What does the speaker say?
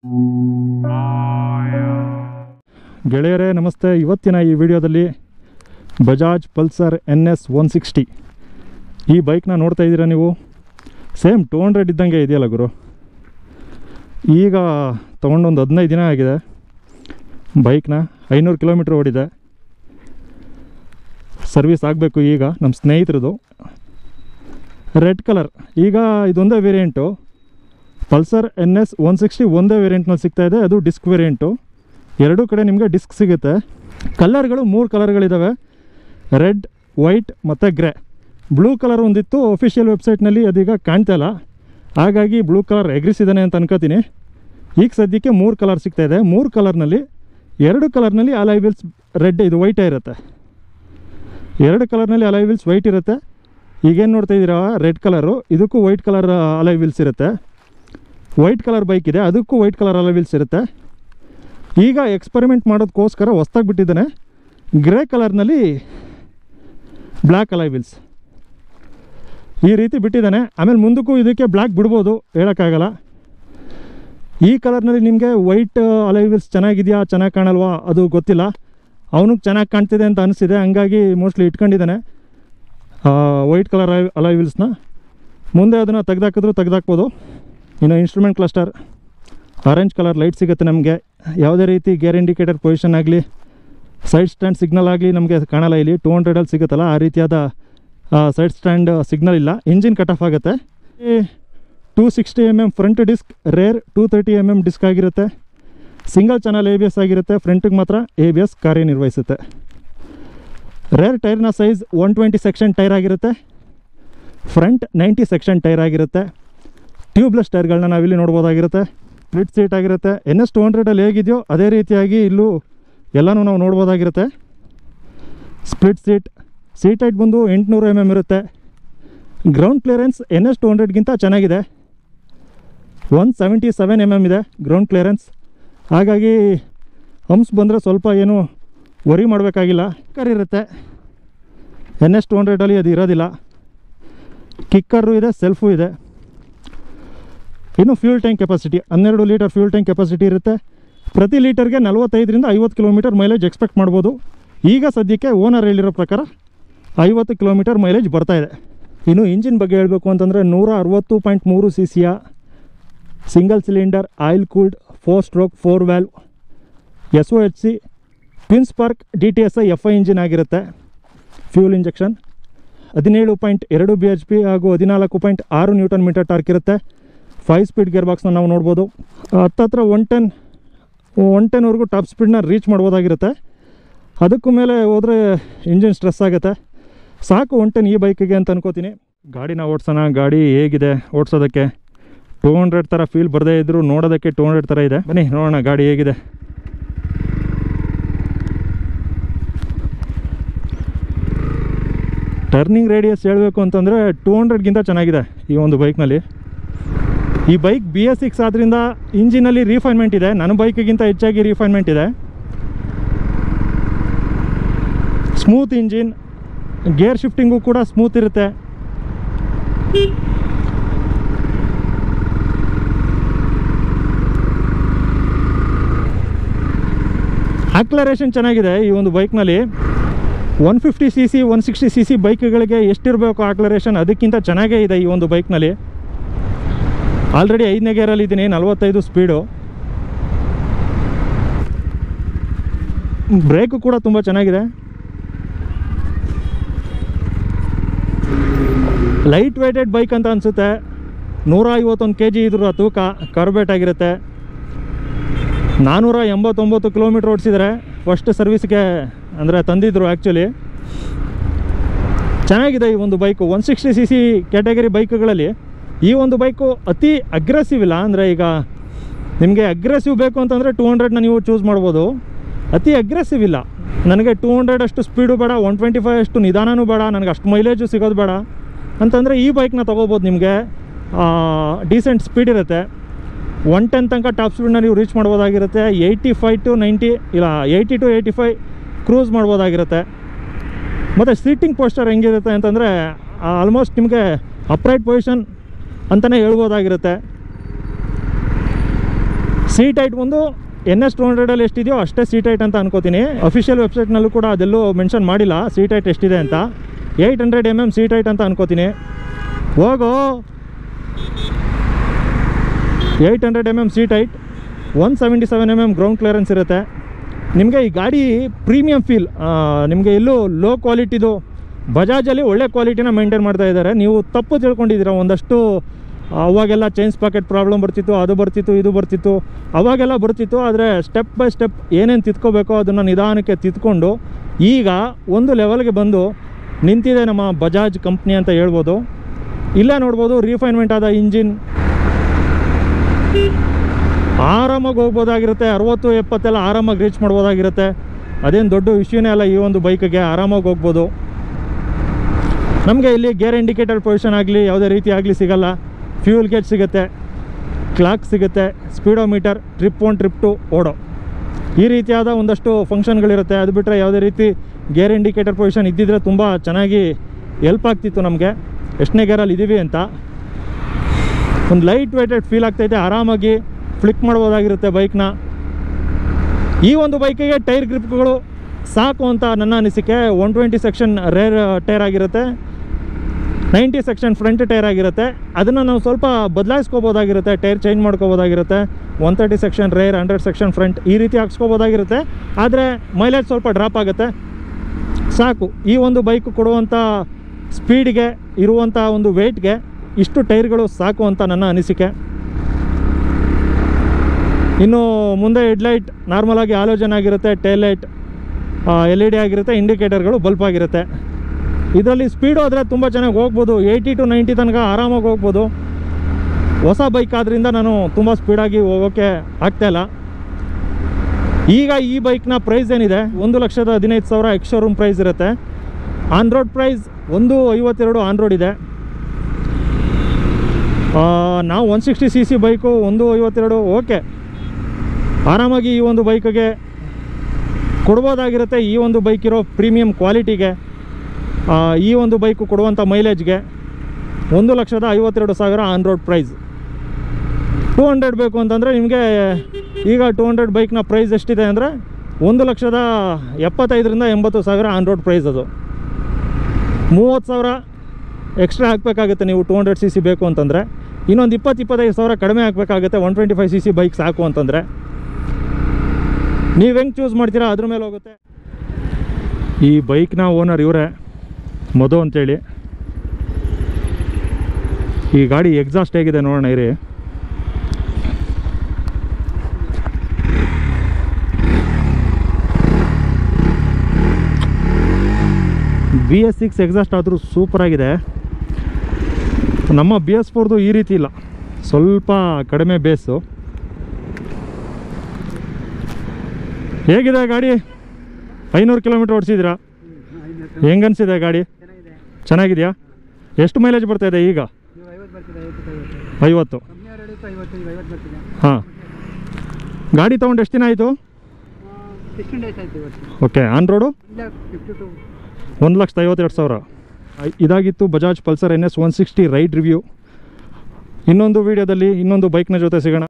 ಗೆಳೆಯರೇ ನಮಸ್ತೆ ಇವತ್ತಿನ ಈ ವಿಡಿಯೋದಲ್ಲಿ Bajaj Pulsar N S one sixty ಈ ಬೈಕ್ನ ನೋಡ್ತಾ ಇದ್ದೀರಾ ನೀವು ಸೇಮ್ ಟೂ ಹಂಡ್ರೆಡ್ ಇದ್ದಂಗೆ ಇದೆಯಲ್ಲ ಗುರು ಈಗ ತೊಗೊಂಡೊಂದು ಹದಿನೈದು ದಿನ ಆಗಿದೆ ಬೈಕ್ನ ಐನೂರು ಕಿಲೋಮೀಟ್ರ್ ಓಡಿದೆ ಸರ್ವಿಸ್ ಆಗಬೇಕು ಈಗ ನಮ್ಮ ಸ್ನೇಹಿತರದು ರೆಡ್ ಕಲರ್ ಈಗ ಇದೊಂದೇ variant Pulsar N S one sixty ಒಂದೇ ವೇರಿಯಂಟ್ನಲ್ಲಿ ಸಿಗ್ತಾ ಇದೆ ಅದು ಡಿಸ್ಕ್ ವೇರಿಯಂಟು ಎರಡೂ ಕಡೆ ನಿಮಗೆ ಡಿಸ್ಕ್ ಸಿಗುತ್ತೆ ಕಲರ್ಗಳು ಮೂರು ಕಲರ್ಗಳಿದ್ದಾವೆ ರೆಡ್ ವೈಟ್ ಮತ್ತು ಗ್ರೇ ಬ್ಲೂ ಕಲರ್ ಒಂದಿತ್ತು ಅಫಿಷಿಯಲ್ ವೆಬ್ಸೈಟ್ನಲ್ಲಿ ಅದೀಗ ಕಾಣ್ತಾ ಇಲ್ಲ ಹಾಗಾಗಿ ಬ್ಲೂ ಕಲರ್ ಎಗ್ರಿಸಿದ್ದಾನೆ ಅಂತ ಅನ್ಕೋತೀನಿ ಈಗ ಸದ್ಯಕ್ಕೆ ಮೂರು ಕಲರ್ ಸಿಗ್ತಾ ಇದೆ ಮೂರು ಕಲರ್ನಲ್ಲಿ ಎರಡು ಕಲರ್ನಲ್ಲಿ ಅಲೈ ವೀಲ್ಸ್ ರೆಡ್ ಇದು ವೈಟೇ ಇರುತ್ತೆ ಎರಡು ಕಲರ್ನಲ್ಲಿ ಅಲೈ ವೀಲ್ಸ್ ವೈಟ್ ಇರುತ್ತೆ ಈಗೇನು ನೋಡ್ತಾ ಇದ್ದೀರಾ ರೆಡ್ ಕಲರು ಇದಕ್ಕೂ ವೈಟ್ ಕಲರ್ ಅಲೈ ವೀಲ್ಸ್ ಇರುತ್ತೆ ವೈಟ್ ಕಲರ್ ಬೈಕ್ ಇದೆ ಅದಕ್ಕೂ ವೈಟ್ ಕಲರ್ ಅಲೈ ವೀಲ್ಸ್ ಇರುತ್ತೆ ಈಗ ಎಕ್ಸ್ಪರಿಮೆಂಟ್ ಮಾಡೋದಕ್ಕೋಸ್ಕರ ಹೊಸ್ದಾಗಿ ಬಿಟ್ಟಿದ್ದಾನೆ ಗ್ರೇ ಕಲರ್ನಲ್ಲಿ ಬ್ಲ್ಯಾಕ್ ಅಲೈ ವೀಲ್ಸ್ ಈ ರೀತಿ ಬಿಟ್ಟಿದ್ದಾನೆ ಆಮೇಲೆ ಮುಂದಕ್ಕೂ ಇದಕ್ಕೆ ಬ್ಲ್ಯಾಕ್ ಬಿಡ್ಬೋದು ಹೇಳೋಕ್ಕಾಗಲ್ಲ ಈ ಕಲರ್ನಲ್ಲಿ ನಿಮಗೆ ವೈಟ್ ಅಲೈ ವೀಲ್ಸ್ ಚೆನ್ನಾಗಿದೆಯಾ ಚೆನ್ನಾಗಿ ಕಾಣಲ್ವಾ ಅದು ಗೊತ್ತಿಲ್ಲ ಅವನಿಗೆ ಚೆನ್ನಾಗಿ ಕಾಣ್ತಿದೆ ಅಂತ ಅನಿಸಿದೆ ಹಂಗಾಗಿ ಮೋಸ್ಟ್ಲಿ ಇಟ್ಕೊಂಡಿದ್ದಾನೆ ವೈಟ್ ಕಲರ್ ಅಲೈ ವೀಲ್ಸ್ನ ಮುಂದೆ ಅದನ್ನು ತೆಗ್ದಾಕಿದ್ರು ತೆಗ್ದಾಕ್ಬೋದು ಇನ್ನು instrument cluster orange colour light ಸಿಗುತ್ತೆ ನಮಗೆ ಯಾವುದೇ ರೀತಿ ಗೇರ್ ಇಂಡಿಕೇಟರ್ ಪೊಸಿಷನ್ ಆಗಲಿ ಸೈಡ್ ಸ್ಟ್ಯಾಂಡ್ ಸಿಗ್ನಲ್ ಆಗಲಿ ನಮಗೆ ಕಾಣಲ್ಲ ಇಲ್ಲಿ ಟೂ ಹಂಡ್ರೆಡಲ್ಲಿ ಸಿಗುತ್ತಲ್ಲ ಆ ರೀತಿಯಾದ ಸೈಡ್ ಸ್ಟ್ಯಾಂಡ್ ಸಿಗ್ನಲ್ ಇಲ್ಲ ಇಂಜಿನ್ ಕಟ್ ಆಫ್ ಆಗುತ್ತೆ two sixty M M front disc rear two thirty M M disc ಆಗಿರುತ್ತೆ single channel A B S ಆಗಿರುತ್ತೆ ಫ್ರಂಟಿಗೆ ಮಾತ್ರ ಎ ಬಿ ಎಸ್ ಕಾರ್ಯನಿರ್ವಹಿಸುತ್ತೆ ರೇರ್ ಟೈರ್ನ size one twenty section tyre ಆಗಿರುತ್ತೆ front ninety section tyre ಆಗಿರುತ್ತೆ tubeless ಟೈರ್ಗಳನ್ನ ನಾವಿಲ್ಲಿ ನೋಡ್ಬೋದಾಗಿರುತ್ತೆ ಸ್ಪ್ಲಿಟ್ ಸೀಟ್ ಆಗಿರುತ್ತೆ ಎನ್ ಎಸ್ ಟು ಹಂಡ್ರೆಡಲ್ಲಿ ಹೇಗಿದೆಯೋ ಅದೇ ರೀತಿಯಾಗಿ ಇಲ್ಲೂ ಎಲ್ಲನೂ ನಾವು ನೋಡ್ಬೋದಾಗಿರುತ್ತೆ ಸ್ಪ್ಲಿಟ್ ಸೀಟ್ ಸೀಟ್ ಹೈಟ್ ಬಂದು ಎಂಟುನೂರು ಎಮ್ ಎಮ್ ಇರುತ್ತೆ ground clearance N S two ಹಂಡ್ರೆಡ್ಗಿಂತ ಚೆನ್ನಾಗಿದೆ one seventy seven M M ಇದೆ ಗ್ರೌಂಡ್ ಕ್ಲಿಯರೆನ್ಸ್ ಹಾಗಾಗಿ ಹಂಪ್ಸ್ ಬಂದರೆ ಸ್ವಲ್ಪ ಏನು ವರಿ ಮಾಡಬೇಕಾಗಿಲ್ಲ ಕಿಕ್ಕರ್ ಇರುತ್ತೆ ಎನ್ ಎಸ್ ಟು ಹಂಡ್ರೆಡಲ್ಲಿ ಅದು ಇರೋದಿಲ್ಲ ಕಿಕ್ಕರು ಇದೆ ಸೆಲ್ಫು ಇದೆ ಇನ್ನು ಫ್ಯೂಲ್ ಟ್ಯಾಂಕ್ ಕೆಪಾಸಿಟಿ ಹನ್ನೆರಡು ಲೀಟರ್ ಫ್ಯೂಲ್ ಟ್ಯಾಂಕ್ ಕೆಪಾಸಿಟಿ ಇರುತ್ತೆ ಪ್ರತಿ ಲೀಟರ್ಗೆ ನಲವತ್ತೈದರಿಂದ ಐವತ್ತು ಕಿಲೋಮೀಟರ್ ಮೈಲೇಜ್ ಎಕ್ಸ್ಪೆಕ್ಟ್ ಮಾಡ್ಬೋದು ಈಗ ಸದ್ಯಕ್ಕೆ ಓನರ್ ಹೇಳಿರೋ ಪ್ರಕಾರ ಐವತ್ತು ಕಿಲೋಮೀಟರ್ ಮೈಲೇಜ್ ಬರ್ತಾ ಇದೆ ಇನ್ನು ಇಂಜಿನ್ ಬಗ್ಗೆ ಹೇಳಬೇಕು ಅಂತಂದರೆ ನೂರ ಅರವತ್ತು ಪಾಯಿಂಟ್ ಮೂರು ಸಿ ಸಿಯ single cylinder oil cooled four stroke four valve S O H C twin spark D T S I F I engine ಆಗಿರುತ್ತೆ ಫ್ಯೂಲ್ ಇಂಜೆಕ್ಷನ್ ಹದಿನೇಳು ಪಾಯಿಂಟ್ ಎರಡು ಬಿ ಎಚ್ ಪಿ ಹಾಗೂ ಹದಿನಾಲ್ಕು ಪಾಯಿಂಟ್ ಆರು ನ್ಯೂಟನ್ ಮೀಟರ್ ಟಾರ್ಕ್ ಇರುತ್ತೆ five speed gear ಬಾಕ್ಸ್ನ ನಾವು ನೋಡ್ಬೋದು ಹತ್ತತ್ರ ಒನ್ ಟೆನ್ ಒನ್ ಟೆನ್ವರೆಗೂ ಟಾಪ್ ಸ್ಪೀಡ್ನ ರೀಚ್ ಮಾಡ್ಬೋದಾಗಿರುತ್ತೆ ಅದಕ್ಕೂ ಮೇಲೆ ಹೋದರೆ ಇಂಜಿನ್ ಸ್ಟ್ರೆಸ್ ಆಗುತ್ತೆ ಸಾಕು ಒನ್ ಟೆನ್ ಈ ಬೈಕಿಗೆ ಅಂತ ಅನ್ಕೋತೀನಿ ಗಾಡಿನ ಓಡಿಸೋಣ ಗಾಡಿ ಹೇಗಿದೆ ಓಡಿಸೋದಕ್ಕೆ ಟೂ ಹಂಡ್ರೆಡ್ ಥರ ಫೀಲ್ ಬರದೇ ಇದ್ದರೂ ನೋಡೋದಕ್ಕೆ ಟೂ ಹಂಡ್ರೆಡ್ ಥರ ಇದೆ ಬನ್ನಿ ನೋಡೋಣ ಗಾಡಿ ಹೇಗಿದೆ ಟರ್ನಿಂಗ್ ರೇಡಿಯಸ್ ಹೇಳಬೇಕು ಅಂತಂದರೆ ಟೂ ಹಂಡ್ರೆಡ್ಗಿಂತ ಚೆನ್ನಾಗಿದೆ ಈ ಒಂದು ಬೈಕ್ನಲ್ಲಿ ಈ ಬೈಕ್ ಬಿ ಎಸ್ ಸಿಕ್ಸ್ ಆದ್ದರಿಂದ ಇಂಜಿನಲ್ಲಿ ರೀಫೈನ್ಮೆಂಟ್ ಇದೆ ನನ್ನ ಬೈಕಿಗಿಂತ ಹೆಚ್ಚಾಗಿ ರೀಫೈನ್ಮೆಂಟ್ ಇದೆ ಸ್ಮೂತ್ ಇಂಜಿನ್ ಗೇರ್ ಶಿಫ್ಟಿಂಗು ಕೂಡ ಸ್ಮೂತ್ ಇರುತ್ತೆ ಆಕ್ಲರೇಷನ್ ಚೆನ್ನಾಗಿದೆ ಈ ಒಂದು ಬೈಕ್ನಲ್ಲಿ one fifty C C one sixty C C ಬೈಕ್ಗಳಿಗೆ ಎಷ್ಟಿರಬೇಕು ಆಕ್ಲರೇಷನ್ ಅದಕ್ಕಿಂತ ಚೆನ್ನಾಗೇ ಇದೆ ಈ ಒಂದು ಬೈಕ್ನಲ್ಲಿ ಆಲ್ರೆಡಿ ಐದನೇ ಗೇರಲ್ಲಿ ಇದ್ದೀನಿ ನಲ್ವತ್ತೈದು ಸ್ಪೀಡು ಬ್ರೇಕು ಕೂಡ ತುಂಬ ಚೆನ್ನಾಗಿದೆ ಲೈಟ್ ವೇಟೆಡ್ ಬೈಕ್ ಅಂತ ಅನಿಸುತ್ತೆ ನೂರ ಐವತ್ತೊಂದು ಕೆ ಜಿ ಇದ್ರ ತೂಕ ಕಾರ್ಬೇಟ್ ಆಗಿರುತ್ತೆ ನಾನ್ನೂರ ಎಂಬತ್ತೊಂಬತ್ತು ಕಿಲೋಮೀಟ್ರ್ ಓಡಿಸಿದರೆ ಫಸ್ಟ್ ಸರ್ವಿಸ್ಗೆ ಅಂದರೆ ತಂದಿದ್ರು ಆ್ಯಕ್ಚುಲಿ ಚೆನ್ನಾಗಿದೆ ಈ ಒಂದು bike one sixty C C category ಬೈಕ್ಗಳಲ್ಲಿ ಈ ಒಂದು ಬೈಕು ಅತಿ ಅಗ್ರೆಸಿವ್ ಇಲ್ಲ ಅಂದರೆ ಈಗ ನಿಮಗೆ ಅಗ್ರೆಸಿವ್ ಬೇಕು ಅಂತಂದರೆ ಟೂ ಹಂಡ್ರೆಡ್ನ ನೀವು ಚೂಸ್ ಮಾಡ್ಬೋದು ಅತಿ ಅಗ್ರೆಸಿವ್ ಇಲ್ಲ ನನಗೆ ಟೂ ಹಂಡ್ರೆಡ್ ಅಷ್ಟು ಸ್ಪೀಡು ಬೇಡ ಒನ್ ಟ್ವೆಂಟಿ ಫೈವ್ ಅಷ್ಟು ನಿಧಾನನೂ ಬೇಡ ನನಗೆ ಅಷ್ಟು ಮೈಲೇಜು ಸಿಗೋದು ಬೇಡ ಅಂತಂದರೆ ಈ ಬೈಕ್ನ ತೊಗೋಬೋದು ನಿಮಗೆ ಡೀಸೆಂಟ್ ಸ್ಪೀಡ್ ಇರುತ್ತೆ ಒನ್ ಟೆನ್ ತನಕ ಟಾಪ್ ಸ್ಪೀಡ್ನ ನೀವು ರೀಚ್ ಮಾಡ್ಬೋದಾಗಿರುತ್ತೆ ಏಯ್ಟಿ ಫೈ ಟು ನೈಂಟಿ ಇಲ್ಲ eighty to eighty five cruise ಮಾಡ್ಬೋದಾಗಿರುತ್ತೆ ಮತ್ತು ಸೀಟಿಂಗ್ ಪೋಸ್ಟರ್ ಹೆಂಗಿರುತ್ತೆ ಅಂತಂದರೆ ಆಲ್ಮೋಸ್ಟ್ ನಿಮಗೆ ಅಪ್ರೈಟ್ ಪೊಸಿಷನ್ ಅಂತಲೇ ಹೇಳ್ಬೋದಾಗಿರುತ್ತೆ ಸೀಟ್ ಹೈಟ್ ಒಂದು ಎನ್ ಎಸ್ ಟು ಹಂಡ್ರೆಡಲ್ಲಿ ಎಷ್ಟಿದೆಯೋ ಅಷ್ಟೇ ಸೀಟ್ ಹೈಟ್ ಅಂತ ಅನ್ಕೋತೀನಿ ಅಫಿಷಿಯಲ್ ವೆಬ್ಸೈಟ್ನಲ್ಲೂ ಕೂಡ ಅದೆಲ್ಲೂ ಮೆನ್ಷನ್ ಮಾಡಿಲ್ಲ ಸೀಟ್ ಹೈಟ್ ಎಷ್ಟಿದೆ ಅಂತ eight hundred M M seat height ಅಂತ ಅನ್ಕೋತೀನಿ ಹೋಗೋ eight hundred M M seat height one seventy seven M M ground clearance ಇರುತ್ತೆ ನಿಮಗೆ ಈ ಗಾಡಿ ಪ್ರೀಮಿಯಂ ಫೀಲ್ ನಿಮಗೆ ಎಲ್ಲೂ ಲೋ ಕ್ವಾಲಿಟಿದು ಬಜಾಜಲ್ಲಿ ಒಳ್ಳೆ ಕ್ವಾಲಿಟಿನ ಮೇಂಟೈನ್ ಮಾಡ್ತಾ ಇದ್ದಾರೆ ನೀವು ತಪ್ಪು ತಿಳ್ಕೊಂಡಿದ್ದೀರ ಒಂದಷ್ಟು ಅವಾಗೆಲ್ಲ ಚೈನ್ಸ್ ಪಾಕೆಟ್ ಪ್ರಾಬ್ಲಮ್ ಬರ್ತಿತ್ತು ಅದು ಬರ್ತಿತ್ತು ಇದು ಬರ್ತಿತ್ತು ಅವಾಗೆಲ್ಲ ಬರ್ತಿತ್ತು ಆದರೆ ಸ್ಟೆಪ್ ಬೈ ಸ್ಟೆಪ್ ಏನೇನು ತಿದ್ಕೋಬೇಕೋ ಅದನ್ನು ನಿಧಾನಕ್ಕೆ ತಿದ್ಕೊಂಡು ಈಗ ಒಂದು ಲೆವೆಲ್ಗೆ ಬಂದು ನಿಂತಿದೆ ನಮ್ಮ ಬಜಾಜ್ ಕಂಪ್ನಿ ಅಂತ ಹೇಳ್ಬೋದು ಇಲ್ಲೇ ನೋಡ್ಬೋದು ರೀಫೈನ್ಮೆಂಟ್ ಆದ ಇಂಜಿನ್ ಆರಾಮಾಗಿ ಹೋಗ್ಬೋದಾಗಿರುತ್ತೆ ಅರವತ್ತು ಎಪ್ಪತ್ತೆಲ್ಲ ಆರಾಮಾಗಿ ರೀಚ್ ಮಾಡ್ಬೋದಾಗಿರುತ್ತೆ ಅದೇನು ದೊಡ್ಡ ವಿಷಯನೇ ಅಲ್ಲ ಈ ಒಂದು ಬೈಕಿಗೆ ಆರಾಮಾಗಿ ಹೋಗ್ಬೋದು ನಮಗೆ ಇಲ್ಲಿ ಗೇರ್ ಇಂಡಿಕೇಟರ್ ಪೊಸಿಷನ್ ಆಗಲಿ ಯಾವುದೇ ರೀತಿ ಆಗಲಿ ಸಿಗಲ್ಲ ಫ್ಯೂಲ್ ಗೇಜ್ ಸಿಗುತ್ತೆ ಕ್ಲಾಕ್ ಸಿಗುತ್ತೆ speedometer trip one trip two odo ಈ ರೀತಿಯಾದ ಒಂದಷ್ಟು ಫಂಕ್ಷನ್ಗಳಿರುತ್ತೆ ಅದು ಬಿಟ್ಟರೆ ಯಾವುದೇ ರೀತಿ ಗೇರ್ ಇಂಡಿಕೇಟರ್ ಪೊಸಿಷನ್ ಇದ್ದಿದ್ರೆ ತುಂಬ ಚೆನ್ನಾಗಿ ಹೆಲ್ಪ್ ಆಗ್ತಿತ್ತು ನಮಗೆ ಎಷ್ಟನೇ ಗೇರಲ್ಲಿ ಇದ್ದೀವಿ ಅಂತ ಒಂದು ಲೈಟ್ ವೇಟೆಡ್ ಫೀಲ್ ಆಗ್ತೈತೆ ಆರಾಮಾಗಿ ಫ್ಲಿಕ್ ಮಾಡ್ಬೋದಾಗಿರುತ್ತೆ ಬೈಕ್ನ ಈ ಒಂದು ಬೈಕಿಗೆ ಟೈರ್ ಗ್ರಿಪ್ಗಳು ಸಾಕು ಅಂತ ನನ್ನ ಅನಿಸಿಕೆ one twenty section rear tyre ಆಗಿರುತ್ತೆ ನೈಂಟಿ ಸೆಕ್ಷನ್ ಫ್ರಂಟ್ ಟೈರ್ ಆಗಿರುತ್ತೆ ಅದನ್ನು ನಾವು ಸ್ವಲ್ಪ ಬದಲಾಯಿಸ್ಕೋಬೋದಾಗಿರುತ್ತೆ ಟೈರ್ ಚೇಂಜ್ ಮಾಡ್ಕೋಬೋದಾಗಿರುತ್ತೆ one thirty section rear hundred section front ಈ ರೀತಿ ಹಾಕ್ಸ್ಕೋಬೋದಾಗಿರುತ್ತೆ ಆದರೆ ಮೈಲೇಜ್ ಸ್ವಲ್ಪ ಡ್ರಾಪ್ ಆಗುತ್ತೆ ಸಾಕು ಈ ಒಂದು ಬೈಕ್ ಕೊಡುವಂಥ ಸ್ಪೀಡ್ಗೆ ಇರುವಂಥ ಒಂದು ವೆಯ್ಟ್ಗೆ ಇಷ್ಟು ಟೈರ್ಗಳು ಸಾಕು ಅಂತ ನನ್ನ ಅನಿಸಿಕೆ ಇನ್ನು ಮುಂದೆ ಹೆಡ್ಲೈಟ್ ನಾರ್ಮಲಾಗಿ ಆಲೋಚನೆ ಆಗಿರುತ್ತೆ tail light L E D ಆಗಿರುತ್ತೆ ಇಂಡಿಕೇಟರ್ಗಳು ಬಲ್ಪ್ ಆಗಿರುತ್ತೆ ಇದರಲ್ಲಿ ಸ್ಪೀಡು ಆದರೆ ತುಂಬ ಚೆನ್ನಾಗಿ ಹೋಗ್ಬೋದು ಏಯ್ಟಿ ಟು ನೈಂಟಿ ತನಕ ಆರಾಮಾಗಿ ಹೋಗ್ಬೋದು ಹೊಸ ಬೈಕ್ ಆದ್ದರಿಂದ ನಾನು ತುಂಬ ಸ್ಪೀಡಾಗಿ ಹೋಗೋಕ್ಕೆ ಆಗ್ತಾಯಿಲ್ಲ ಈಗ ಈ ಬೈಕ್ನ ಪ್ರೈಸ್ ಏನಿದೆ ಒಂದು ಲಕ್ಷದ ಹದಿನೈದು ಸಾವಿರ ಎಕ್ಸ್ ಶೋರೂಮ್ ಪ್ರೈಸ್ ಇರುತ್ತೆ ಆನ್ ರೋಡ್ ಪ್ರೈಸ್ ಒಂದು ಐವತ್ತೆರಡು ಆನ್ ರೋಡ್ ಇದೆ ಆ, ನಾವು one sixty C C bike ಒಂದು ಐವತ್ತೆರಡು ಓಕೆ ಆರಾಮಾಗಿ ಈ ಒಂದು ಬೈಕಿಗೆ ಕೊಡ್ಬೋದಾಗಿರುತ್ತೆ ಈ ಒಂದು ಬೈಕ್ ಇರೋ ಪ್ರೀಮಿಯಂ ಕ್ವಾಲಿಟಿಗೆ ಆ, ಈ ಒಂದು ಬೈಕು ಕೊಡುವಂಥ ಮೈಲೇಜ್ಗೆ ಒಂದು ಲಕ್ಷದ ಐವತ್ತೆರಡು ಸಾವಿರ on road price two hundred ಬೇಕು ಅಂತಂದರೆ ನಿಮಗೆ ಈಗ ಟೂ ಹಂಡ್ರೆಡ್ ಬೈಕ್ನ ಪ್ರೈಸ್ ಎಷ್ಟಿದೆ ಅಂದರೆ ಒಂದು ಲಕ್ಷದ ಎಪ್ಪತ್ತೈದರಿಂದ ಎಂಬತ್ತು ಸಾವಿರ ಆನ್ ರೋಡ್ ಪ್ರೈಸ್ ಅದು ಮೂವತ್ತು ಸಾವಿರ ಎಕ್ಸ್ಟ್ರಾ ಹಾಕಬೇಕಾಗುತ್ತೆ ನೀವು ಟೂ ಹಂಡ್ರೆಡ್ ಸಿ ಸಿ ಬೇಕು ಅಂತಂದರೆ ಇನ್ನೊಂದು ಇಪ್ಪತ್ತು ಇಪ್ಪತ್ತೈದು ಸಾವಿರ ಕಡಿಮೆ ಹಾಕಬೇಕಾಗುತ್ತೆ one twenty five C C bike ಸಾಕು ಅಂತಂದರೆ ನೀವು ಹೆಂಗೆ ಚೂಸ್ ಮಾಡ್ತೀರಾ ಅದ್ರ ಮೇಲೆ ಹೋಗುತ್ತೆ ಈ ಬೈಕ್ನ ಓನರ್ ಇವರೇ ಮಧು ಅಂತೇಳಿ ಈ ಗಾಡಿ ಎಕ್ಸಾಸ್ಟ್ ಹೇಗಿದೆ ನೋಡೋಣ ಇರಿ ಬಿ ಎಸ್ ಸಿಕ್ಸ್ ಎಕ್ಸಾಸ್ಟ್ ಆದರೂ ಸೂಪರಾಗಿದೆ ನಮ್ಮ ಬಿ ಎಸ್ ಫೋರ್ದು ಈ ರೀತಿ ಇಲ್ಲ ಸ್ವಲ್ಪ ಕಡಿಮೆ ಬೇಸು ಹೇಗಿದೆ ಗಾಡಿ ಐನೂರು ಕಿಲೋಮೀಟ್ರ್ ಓಡಿಸಿದ್ದೀರಾ ಹೆಂಗನ್ಸಿದೆ ಗಾಡಿ ಚೆನ್ನಾಗಿದೆ ಚೆನ್ನಾಗಿದೆಯಾ ಎಷ್ಟು ಮೈಲೇಜ್ ಬರ್ತಾ ಇದೆ ಈಗ ನೀವು ಐವತ್ತು ಬರ್ತಿದೆ ಐವತ್ತು ಐವತ್ತು ಐವತ್ತು ಕಮ್ಮಿ ಹೇಳಿತ್ತು ಐವತ್ತು ಈಗ ಐವತ್ತು ಬರ್ತಿದೆ ಹಾಂ ಗಾಡಿ ತೊಗೊಂಡು ಎಷ್ಟು ದಿನ ಆಯಿತು ಫಿಫ್ಟೀನ್ ಡೇಸ್ ಆಯ್ತು ಇವತ್ತು ಓಕೆ ಆನ್ ರೋಡು ಇಲ್ಲ ಫಿಫ್ಟಿ ಟು ಒಂದು ಲಕ್ಷದ ಐವತ್ತೆರಡು ಸಾವಿರ ಐ- ಇದಾಗಿತ್ತು Bajaj Pulsar N S one sixty ride review ಇನ್ನೊಂದು ವೀಡಿಯೋದಲ್ಲಿ ಇನ್ನೊಂದು ಬೈಕ್ನ ಜೊತೆ ಸಿಗೋಣ